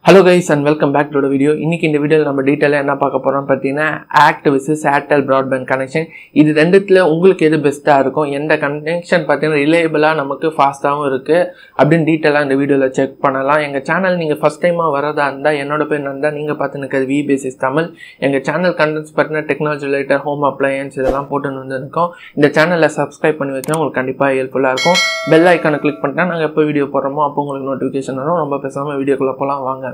hello guys and welcome back to video இன்னைக்கு இந்த வீடியோவில் நம்ம டீட்டெயிலாக என்ன பார்க்க போகிறோம் பார்த்தீங்கன்னா ACT versus Airtel broadband connection இது ரெண்டுத்தில் உங்களுக்கு எது பெஸ்ட்டாக இருக்கும் எந்த கனெக்ஷன் பார்த்தீங்கன்னா ரிலேபிளாக நமக்கு ஃபாஸ்ட்டாகவும் இருக்குது அப்படின்னு டீட்டெயிலாக இந்த வீடியோவில் செக் பண்ணலாம் எங்கள் சேனல் நீங்கள் ஃபஸ்ட் டைமாக வரதா இருந்தால் என்னோட பேர் நந்தா நீங்கள் பார்த்து நிற்கிறது வி பேசிஸ் தமிழ் எங்கள் சேனல் கண்டென்ட்ஸ் பார்த்தீங்கன்னா டெக்னாலஜி ரிலேட்டட் ஹோம் அப்ளையன்ஸ் இதெல்லாம் போட்டுன்னு வந்துருக்கோம் இந்த சேனலில் சப்ஸ்கிரைப் பண்ணி வச்சுன்னா உங்களுக்கு கண்டிப்பாக ஹெல்ப்ஃபுல்லாக இருக்கும் பெல் ஐக்கானை கிளிக் பண்ணிட்டா நாங்கள் எப்போ வீடியோ போடுறோமோ அப்போ உங்களுக்கு நோட்டிஃபிகேஷன் வரும் ரொம்ப பேசாமல் வீடியோக்குள்ளே போகலாம் வாங்க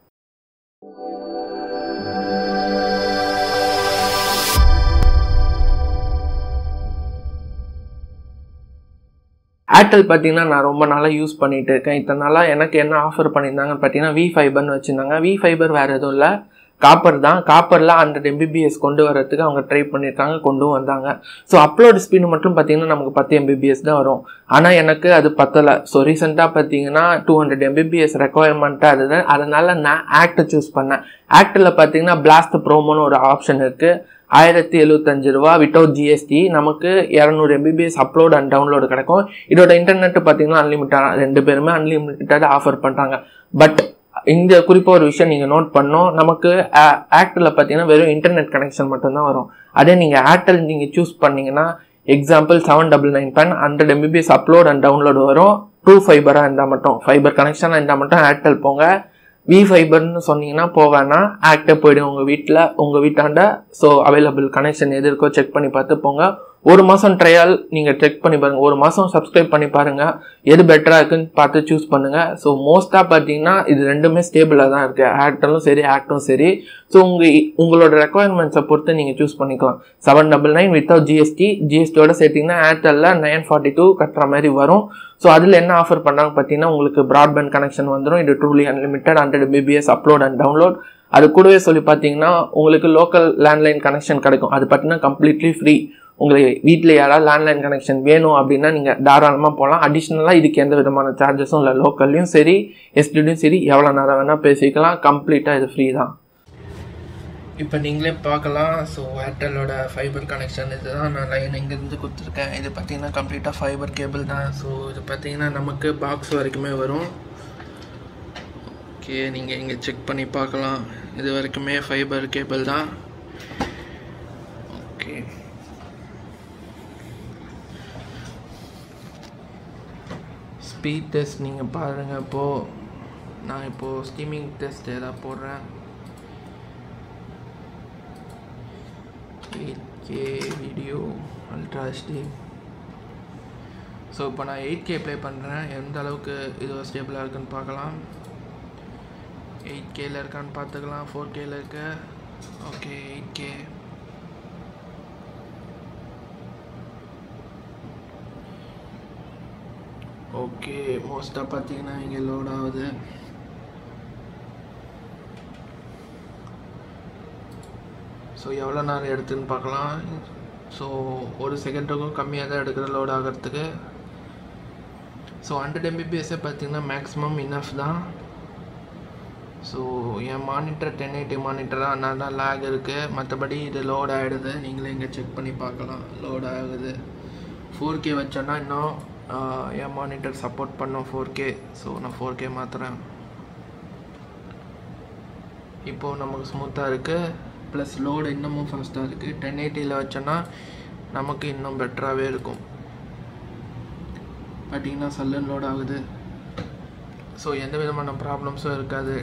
ஏர்டெல் பார்த்தீங்கன்னா நான் ரொம்ப நாளாக யூஸ் பண்ணிட்டு இருக்கேன் இத்தனை நாளாக எனக்கு என்ன ஆஃபர் பண்ணியிருந்தாங்கன்னு பார்த்தீங்கன்னா வி ஃபைபர்னு வச்சுருந்தாங்க வி ஃபைபர் வேறு எதுவும் இல்லை காப்பர் தான் காப்பரில் ஹண்ட்ரட் எம்பிபிஎஸ் கொண்டு வரதுக்கு அவங்க ட்ரை பண்ணியிருக்காங்க கொண்டும் வந்தாங்க ஸோ அப்லோட் ஸ்பீடு மட்டும் பார்த்தீங்கன்னா நமக்கு பத்து எம்பிபிஎஸ் தான் வரும் ஆனால் எனக்கு அது பத்தலை ஸோ ரீசெண்டாக பார்த்தீங்கன்னா டூ ஹண்ட்ரட் எம்பிபிஎஸ் ரெக்குவயர்மெண்ட்டாக இருந்தது அதனால நான் ஆக்டை சூஸ் பண்ணேன் ஆக்டில் பார்த்தீங்கன்னா பிளாஸ்ட் ப்ரோமோன்னு ஒரு ஆப்ஷன் இருக்குது ஆயிரத்தி எழுபத்தஞ்சு ரூபா வித்தவுட் ஜிஎஸ்டி நமக்கு இரநூறு எம்பிபிஎஸ் அப்லோட் அண்ட் டவுன்லோடு கிடைக்கும் இதோட இன்டர்நெட் பார்த்தீங்கன்னா அன்லிமிட்டட் ரெண்டு பேருமே அன்லிமிட்டட் ஆஃபர் பண்ணுறாங்க பட் இந்த குறிப்பாக ஒரு விஷயம் நீங்கள் நோட் பண்ணோம் நமக்கு ஆக்டில் பார்த்தீங்கன்னா வெறும் இன்டர்நெட் கனெக்ஷன் மட்டும்தான் வரும் அதே நீங்கள் ஏர்டெல் நீங்கள் சூஸ் பண்ணீங்கன்னா எக்ஸாம்பிள் செவன் டபுள் நைன் பென் hundred MBPS upload and download வரும் டூ ஃபைபராக இருந்தால் மட்டும் ஃபைபர் கனெக்ஷனாக இருந்தால் மட்டும் ஏர்டெல் போங்க வி ஃபைபர்னு சொன்னீங்கன்னா போவேன்னா ஆக்டே போய்டும் உங்கள் வீட்டில் உங்கள் வீட்டாண்ட ஸோ அவைலபிள் கனெக்ஷன் எது இருக்கோ செக் பண்ணி பார்த்து போங்க ஒரு மாதம் ட்ரையல் நீங்கள் செக் பண்ணி பாருங்கள் ஒரு மாதம் சப்ஸ்கிரைப் பண்ணி பாருங்கள் எது பெட்டராக இருக்குன்னு பார்த்து சூஸ் பண்ணுங்கள் ஸோ மோஸ்ட்டாக பார்த்தீங்கன்னா இது ரெண்டுமே ஸ்டேபிளாக தான் இருக்குது ஏர்டெலும் சரி ஆக்டும் சரி ஸோ உங்கள் உங்களோட ரெக்குவயர்மெண்ட்ஸை பொறுத்து நீங்கள் சூஸ் பண்ணிக்கலாம் seven double nine without GST ஜிஎஸ்டியோட சேர்த்திங்கன்னா ஏர்டெல்லில் நைன் ஃபார்ட்டி டூ கட்டுற மாதிரி வரும் ஸோ அதில் என்ன ஆஃபர் பண்ணாங்க பார்த்தீங்கன்னா உங்களுக்கு ப்ராட்பேண்ட் கனெக்ஷன் வந்துடும் இது truly unlimited hundred BPS upload and download அது கூடவே சொல்லி பார்த்தீங்கன்னா உங்களுக்கு லோக்கல் லேண்ட்லைன் கனெக்ஷன் கிடைக்கும் அது பார்த்தீங்கன்னா கம்ப்ளீட்லி ஃப்ரீ உங்களுக்கு வீட்டில் யாராவது லேண்ட்லைன் கனெக்ஷன் வேணும் அப்படின்னா நீங்கள் தாராளமாக போகலாம் அடிஷ்னலாக இதுக்கு எந்த விதமான சார்ஜஸும் இல்லை லோக்கல்லையும் சரி எஸ்டிடியும் சரி எவ்வளோ நேரம் வேணால் பேசிக்கலாம் கம்ப்ளீட்டாக இது ஃப்ரீ தான் இப்போ நீங்களே பார்க்கலாம் ஸோ ஏர்டெல்லோட ஃபைபர் கனெக்ஷன் இதுதான் நான் லைன் இங்கேருந்து கொடுத்துருக்கேன் இது பார்த்தீங்கன்னா கம்ப்ளீட்டாக ஃபைபர் கேபிள் தான் ஸோ இது பார்த்தீங்கன்னா நமக்கு பாக்ஸ் வரைக்குமே வரும் ஓகே நீங்கள் இங்கே செக் பண்ணி பார்க்கலாம் இது வரைக்குமே ஃபைபர் கேபிள் தான் ஓகே ஸ்பீட் டெஸ்ட் நீங்கள் பாருங்கள் இப்போது நான் இப்போது ஸ்டீமிங் டெஸ்ட் எதாவது போடுறேன் eight K video ultra HD so இப்போ நான் எயிட் கே ப்ளே பண்ணுறேன் எந்த அளவுக்கு இது ஸ்டேபிளாக இருக்குன்னு பார்க்கலாம் எயிட் கேல இருக்கான்னு பார்த்துக்கலாம் ஃபோர் கேல இருக்க ஓகே எயிட் கே ஓகே மோஸ்ட்டாக பார்த்தீங்கன்னா இங்கே லோட் ஆகுது ஸோ எவ்வளோ நேரம் எடுத்துன்னு பார்க்கலாம் ஸோ ஒரு செகண்டுக்கும் கம்மியாக தான் எடுக்கிற லோட் ஆகிறதுக்கு ஸோ ஹண்ட்ரட் எம்பிபிஎஸ்ஸே பார்த்தீங்கன்னா மேக்ஸிமம் இனஃப் தான் ஸோ என் மானிட்டர் டென் எயிட்டி மானிட்டராக அதனால தான் லேக் இருக்குது மற்றபடி இது லோட் ஆகிடுது நீங்களே இங்கே செக் பண்ணி பார்க்கலாம் லோட் ஆகுது ஃபோர் கே வச்சோன்னா இன்னும் என் மானிட்டர் சப்போர்ட் பண்ணும் ஃபோர் கே ஸோ நான் ஃபோர் கே மாற்றுறேன் இப்போது நமக்கு ஸ்மூத்தாக இருக்குது ப்ளஸ் லோடு இன்னமும் ஃபாஸ்ட்டாக இருக்குது டென் எயிட்டியில் வச்சோன்னா நமக்கு இன்னும் பெட்டராகவே இருக்கும் பார்த்தீங்கன்னா சல்லன் லோட் ஆகுது ஸோ எந்த விதமான ப்ராப்ளம்ஸும் இருக்காது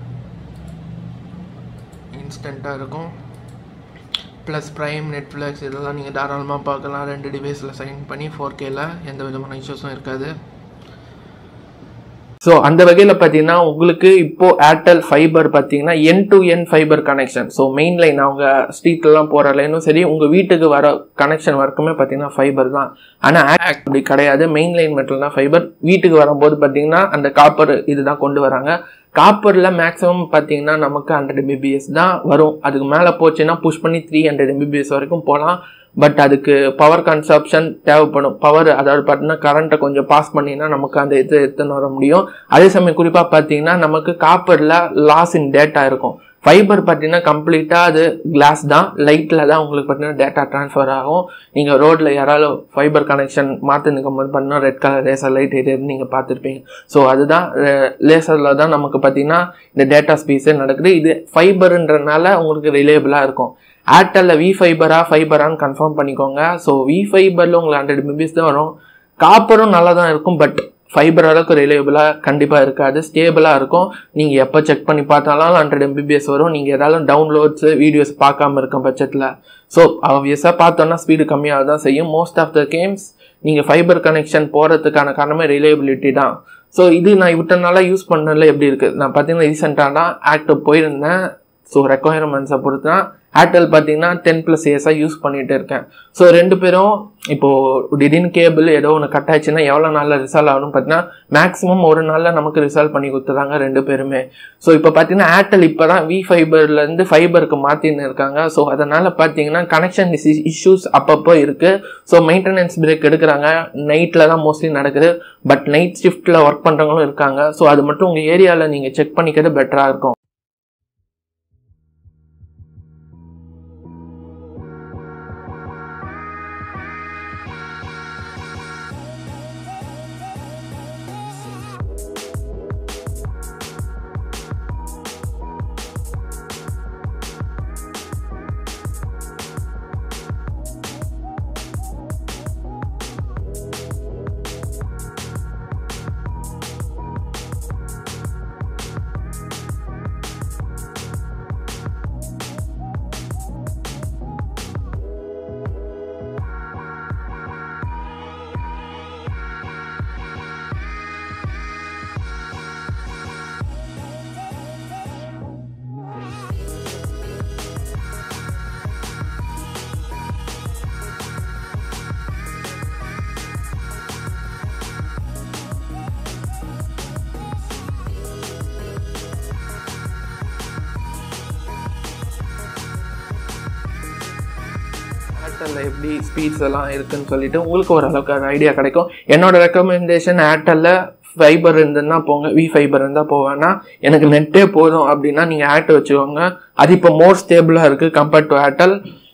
இன்ஸ்டண்ட்டாக இருக்கும் ப்ளஸ் ப்ரைம் நெட்ஃப்ளிக்ஸ் இதெல்லாம் நீங்கள் தாராளமாக பார்க்கலாம் ரெண்டு டிவைஸில் சைன் பண்ணி ஃபோர் கேல எந்த விதமான இஷ்யூஸும் இருக்காது ஸோ அந்த வகையில் பார்த்தீங்கன்னா உங்களுக்கு இப்போ ஏர்டெல் ஃபைபர் பார்த்தீங்கன்னா end to end fibre connection so main line அவங்க ஸ்ட்ரீட்லாம் போகிற லைனும் சரி உங்கள் வீட்டுக்கு வர கனெக்ஷன் வரைக்குமே பார்த்தீங்கன்னா ஃபைபர் தான் ஆனால் ஆக்ட் அப்படி கிடையாது மெயின் லைன் மட்டும் தான் ஃபைபர் வீட்டுக்கு வரும்போது பார்த்தீங்கன்னா அந்த காப்பர் இதுதான் கொண்டு வராங்க காப்பரில் மேக்ஸிமம் பார்த்தீங்கன்னா நமக்கு ஹண்ட்ரட் எம்பிபிஎஸ் தான் வரும் அதுக்கு மேலே போச்சுன்னா புஷ் பண்ணி த்ரீ ஹண்ட்ரட் எம்பிபிஎஸ் வரைக்கும் போகலாம் பட் அதுக்கு பவர் கன்சப்ஷன் தேவைப்படும் பவர் அதாவது பார்த்தீங்கன்னா கரண்ட்டை கொஞ்சம் பாஸ் பண்ணினா நமக்கு அந்த இது எடுத்துன்னு வர முடியும் அதே சமயம் குறிப்பாக பார்த்தீங்கன்னா நமக்கு காப்பரில் லாஸ் இன் டேட்டா இருக்கும் ஃபைபர் பார்த்தீங்கன்னா கம்ப்ளீட்டாக அது கிளாஸ் தான் லைட்டில் தான் உங்களுக்கு பார்த்தீங்கன்னா டேட்டா ட்ரான்ஸ்ஃபர் ஆகும் நீங்கள் ரோட்டில் யாராலும் ஃபைபர் கனெக்ஷன் மாற்றி நிற்கும் போது பார்த்தீங்கன்னா ரெட் கலர் லேசர் லைட் எரியுது நீங்கள் பார்த்துருப்பீங்க ஸோ அதுதான் லேசரில் தான் நமக்கு பார்த்தீங்கன்னா இந்த டேட்டா ஸ்பீஸே நடக்குது இது ஃபைபருன்றனால உங்களுக்கு ரிலேபிளாக இருக்கும் ஏர்டெல்லில் வி ஃபைபரா ஃபைபரான்னு கன்ஃபார்ம் பண்ணிக்கோங்க ஸோ வி ஃபைபரில் உங்களுக்கு ஹண்ட்ரட் எம்பிபிஎஸ் தான் வரும் காப்பரும் நல்லா தான் இருக்கும் பட் ஃபைபர் அளவுக்கு ரிலேபிளாக கண்டிப்பாக இருக்காது ஸ்டேபிளாக இருக்கும் நீங்கள் எப்போ செக் பண்ணி பார்த்தாலும் ஹண்ட்ரட் எம்பிபிஎஸ் வரும் நீங்கள் ஏதாவது டவுன்லோட்ஸு வீடியோஸ் பார்க்காம இருக்கும் பட்சத்தில் ஸோ ஆப்வியஸாக பார்த்தோன்னா ஸ்பீடு கம்மியாக தான் செய்யும் மோஸ்ட் ஆஃப் த கேம்ஸ் நீங்கள் ஃபைபர் கனெக்ஷன் போகிறதுக்கான காரணமே ரிலேபிலிட்டி தான் ஸோ இது நான் இவ்வளோ நாளாக யூஸ் பண்ணல எப்படி இருக்குது நான் பார்த்தீங்கன்னா ரீசெண்டாக தான் ஆக்டிவ் போயிருந்தேன் ஸோ ரெக்குவயர்மெண்ட்ஸை பொறுத்து தான் ஏர்டெல் பார்த்தீங்கன்னா டென் ப்ளஸ் இயர்ஸாக யூஸ் பண்ணிகிட்டு இருக்கேன் ஸோ ரெண்டு பேரும் இப்போது திடீர்னு கேபிள் ஏதோ ஒன்று கட் ஆச்சுன்னா எவ்வளோ நாளில் ரிசால்வ் ஆகணும்னு பார்த்தீங்கன்னா மேக்ஸிமம் ஒரு நாளில் நமக்கு ரிசால்வ் பண்ணி கொடுத்துறாங்க ரெண்டு பேருமே ஸோ இப்போ பார்த்தீங்கன்னா ஏர்டெல் இப்போ தான் வி ஃபைபர்லேருந்து ஃபைபருக்கு மாற்றின்னு இருக்காங்க ஸோ அதனால் பார்த்தீங்கன்னா கனெக்ஷன் இஷ்யூஸ் அப்பப்போ இருக்குது ஸோ மெயின்டெனன்ஸ் பிரேக் எடுக்கிறாங்க நைட்டில் தான் மோஸ்ட்லி நடக்குது பட் நைட் ஷிஃப்ட்டில் ஒர்க் பண்ணுறவங்களும் இருக்காங்க ஸோ அது மட்டும் உங்கள் ஏரியாவில் நீங்கள் செக் பண்ணிக்கிறது பெட்டராக இருக்கும் ஏர்டெல்லில் எப்படி ஸ்பீட்ஸ் எல்லாம் இருக்குன்னு சொல்லிட்டு உங்களுக்கு ஓரளவுக்கு ஒரு ஐடியா கிடைக்கும் என்னோட ரெக்கமெண்டேஷன் ஏர்டெல்லில் ஃபைபர் இருந்ததுன்னா போங்க வி ஃபைபர் இருந்தால் போவேன்னா எனக்கு நெட்டே போதும் அப்படின்னா நீங்கள் ஏர்டெல் வச்சுக்கோங்க அது இப்போ மோர் ஸ்டேபிளாக இருக்குது கம்பேர்ட் டு ஏர்டெல்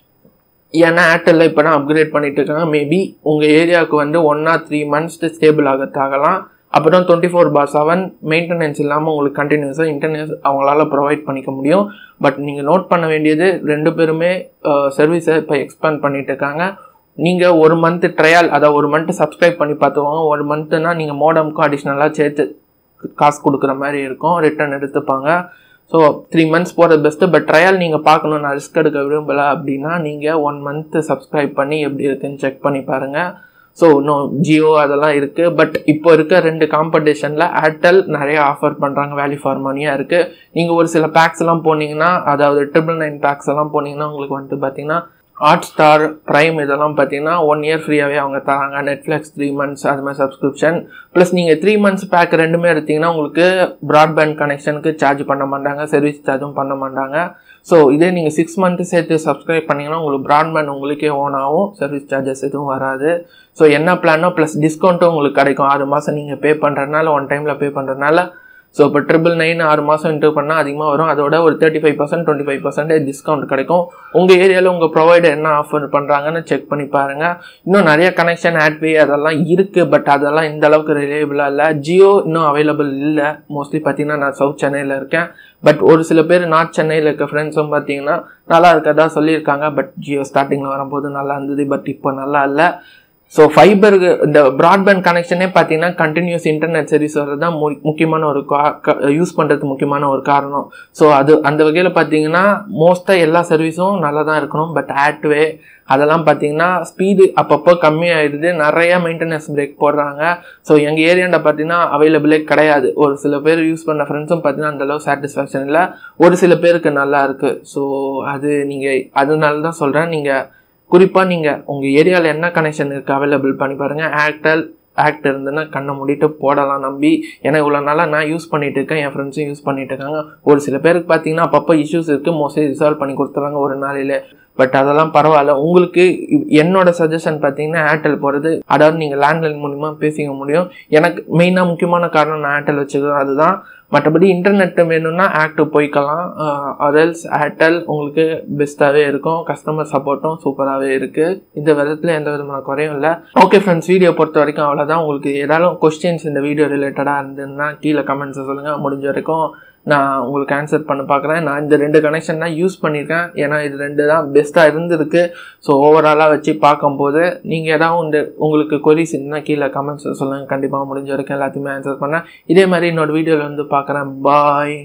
ஏன்னா ஏர்டெல்லில் இப்போ தான் அப்கிரேட் பண்ணிட்டு இருக்காங்க மேபி உங்கள் ஏரியாவுக்கு வந்து one or three months stable ஆகத்தாகலாம் அப்புறம் twenty four by seven maintenance இல்லாமல் உங்களுக்கு கண்டினியூஸாக இன்டர்நெட் அவங்களால ப்ரொவைட் பண்ணிக்க முடியும் பட் நீங்கள் நோட் பண்ண வேண்டியது ரெண்டு பேருமே சர்வீஸை இப்போ எக்ஸ்பேண்ட் பண்ணிட்டு இருக்காங்க நீங்கள் ஒரு மந்த் ட்ரையல் அதாவது ஒரு மந்த் சப்ஸ்கிரைப் பண்ணி பார்த்துக்கோங்க ஒரு மந்த்துனா நீங்கள் மோடம்க்கும் அடிஷ்னலாக சேர்த்து காசு கொடுக்குற மாதிரி இருக்கும் ரிட்டர்ன் எடுத்துப்பாங்க ஸோ த்ரீ மந்த்ஸ் போகிறது பெஸ்ட்டு பட் ட்ரையல் நீங்கள் பார்க்கணும் நான் ரிஸ்க் எடுக்க விரும்பலை அப்படின்னா நீங்கள் ஒன் மந்த்து சப்ஸ்கிரைப் பண்ணி எப்படி இருக்குன்னு செக் பண்ணி பாருங்கள் ஸோ இன்னும் ஜியோ அதெல்லாம் இருக்குது பட் இப்போ இருக்க ரெண்டு காம்படிஷனில் ஏர்டெல் நிறைய ஆஃபர் பண்ணுறாங்க வேல்யூ ஃபார் மணியாக இருக்குது நீங்கள் ஒரு சில பேக்ஸ் எல்லாம் போனீங்கன்னா அதாவது ட்ரிபிள் நைன் பேக்ஸ் எல்லாம் போனீங்கன்னா உங்களுக்கு வந்துட்டு பார்த்தீங்கன்னா ஹாட் ஸ்டார் ப்ரைம் இதெல்லாம் பார்த்தீங்கன்னா ஒன் இயர் ஃப்ரீயாகவே அவங்க தராங்க நெட்ஃப்ளிக்ஸ் த்ரீ மந்த்ஸ் அது மாதிரி சப்ஸ்கிரிப்ஷன் ப்ளஸ் நீங்கள் த்ரீ மந்த்ஸ் பேக் ரெண்டுமே எடுத்தீங்கன்னா உங்களுக்கு ப்ராட்பேண்ட் கனெக்ஷனுக்கு சார்ஜ் பண்ண மாட்டாங்க சர்வீஸ் சார்ஜும் பண்ண மாட்டாங்க ஸோ இதே நீங்கள் சிக்ஸ் மந்த்து சேர்த்து சப்ஸ்கிரைப் பண்ணிங்கன்னா உங்களுக்கு ப்ராட்பேண்ட் உங்களுக்கே ஓன் ஆகும் சர்வீஸ் சார்ஜஸ் எதுவும் வராது ஸோ என்ன பிளானோ ப்ளஸ் டிஸ்கவுண்ட்டும் உங்களுக்கு கிடைக்கும் ஆறு மாதம் நீங்கள் பே பண்ணுறதுனால ஒன் டைமில் பே பண்ணுறதுனால ஸோ இப்போ ட்ரிபிள் நைன் ஆறு மாதம் இன்டர் பண்ணால் அதிகமாக வரும் அதோட ஒரு thirty five percent twenty five percentage discount கிடைக்கும் உங்கள் ஏரியாவில் உங்கள் ப்ரொவைடர் என்ன ஆஃபர் பண்ணுறாங்கன்னு செக் பண்ணி பாருங்கள் இன்னும் நிறைய கனெக்ஷன் ஆட்வே அதெல்லாம் இருக்குது பட் அதெல்லாம் இந்த அளவுக்கு ரிலேபிளாக இல்லை ஜியோ இன்னும் அவைலபிள் இல்லை மோஸ்ட்லி பார்த்தீங்கன்னா நான் சவுத் சென்னையில் இருக்கேன் பட் ஒரு சில பேர் நார்த் சென்னையில் இருக்க ஃப்ரெண்ட்ஸும் பார்த்தீங்கன்னா நல்லா இருக்கதா சொல்லியிருக்காங்க பட் ஜியோ ஸ்டார்டிங்கில் வரும்போது நல்லா இருந்தது பட் இப்போ நல்லா இல்லை ஸோ ஃபைபருக்கு இந்த ப்ராட்பேண்ட் கனெக்ஷனே பார்த்தீங்கன்னா கண்டினியூஸ் இன்டர்நெட் சர்வீஸ் வர்றது தான் மு முக்கியமான ஒரு யூஸ் பண்ணுறது முக்கியமான ஒரு காரணம் ஸோ அது அந்த வகையில் பார்த்தீங்கன்னா மோஸ்ட்டாக எல்லா சர்வீஸும் நல்லா தான் இருக்கணும் பட் ஆட்வே அதெல்லாம் பார்த்தீங்கன்னா ஸ்பீடு அப்பப்போ கம்மியாயிடுது நிறைய மெயின்டெனன்ஸ் பிரேக் போடுறாங்க ஸோ எங்கள் ஏரியாண்ட பார்த்தீங்கன்னா அவைலபிளே கிடையாது ஒரு சில பேர் யூஸ் பண்ண ஃப்ரெண்ட்ஸும் பார்த்தீங்கன்னா அந்தளவு சாட்டிஸ்ஃபேக்ஷன் இல்லை ஒரு சில பேருக்கு நல்லா இருக்குது ஸோ அது நீங்கள் அதனால தான் சொல்கிறேன் நீங்கள் குறிப்பாக நீங்கள் உங்கள் ஏரியாவில் என்ன கனெக்ஷன் இருக்குது அவைலபிள் பண்ணி பாருங்கள் ஏர்டெல் ஆக்ட் இருந்துன்னா கண்ணை மூடிட்டு போடலாம் நம்பி ஏன்னா இவ்வளோ நாளாக நான் யூஸ் பண்ணிட்டு இருக்கேன் என் ஃப்ரெண்ட்ஸும் யூஸ் பண்ணிட்டு இருக்காங்க ஒரு சில பேருக்கு பார்த்தீங்கன்னா அப்பப்போ இஷ்யூஸ் இருக்குது மோஸ்ட்லி ரிசால்வ் பண்ணி கொடுத்துறாங்க ஒரு நாளையில் பட் அதெல்லாம் பரவாயில்ல உங்களுக்கு என்னோட சஜஷன் பார்த்தீங்கன்னா ஏர்டெல் போகிறது அதாவது நீங்கள் லேண்ட்லைன் மூலிமா பேசிக்க முடியும் எனக்கு மெயினாக முக்கியமான காரணம் நான் ஏர்டெல் வச்சுக்கிறேன் அதுதான் மற்றபடி இன்டர்நெட் வேணும்னா ஆக்டிவ் போய்க்கலாம் அதர்ஸ் ஏர்டெல் உங்களுக்கு பெஸ்ட்டாகவே இருக்கும் கஸ்டமர் சப்போர்ட்டும் சூப்பராகவே இருக்குது இந்த விதத்தில் எந்த விதமான குறையும் இல்லை ஓகே ஃப்ரெண்ட்ஸ் வீடியோ பொறுத்த வரைக்கும் அவ்வளோதான் உங்களுக்கு ஏதாவது கொஸ்டின்ஸ் இந்த வீடியோ ரிலேட்டடாக இருந்ததுன்னா கீழே கமெண்ட்ஸை சொல்லுங்கள் முடிஞ்ச வரைக்கும் நான் உங்களுக்கு ஆன்சர் பண்ண பார்க்குறேன் நான் இந்த ரெண்டு கனெக்ஷன் தான் யூஸ் பண்ணியிருக்கேன் ஏன்னா இது ரெண்டு தான் பெஸ்ட்டாக இருந்திருக்கு ஸோ ஓவராலாக வச்சு பார்க்கும்போது நீங்கள் ஏதாவது இந்த உங்களுக்கு கொரிஸ் இருந்தால் கீழே கமெண்ட்ஸ் சொல்லுங்கள் கண்டிப்பாக முடிஞ்ச வரைக்கும் எல்லாத்தையுமே ஆன்சர் பண்ணேன் இதே மாதிரி இன்னொரு வீடியோவில் வந்து பார்க்குறேன் பாய்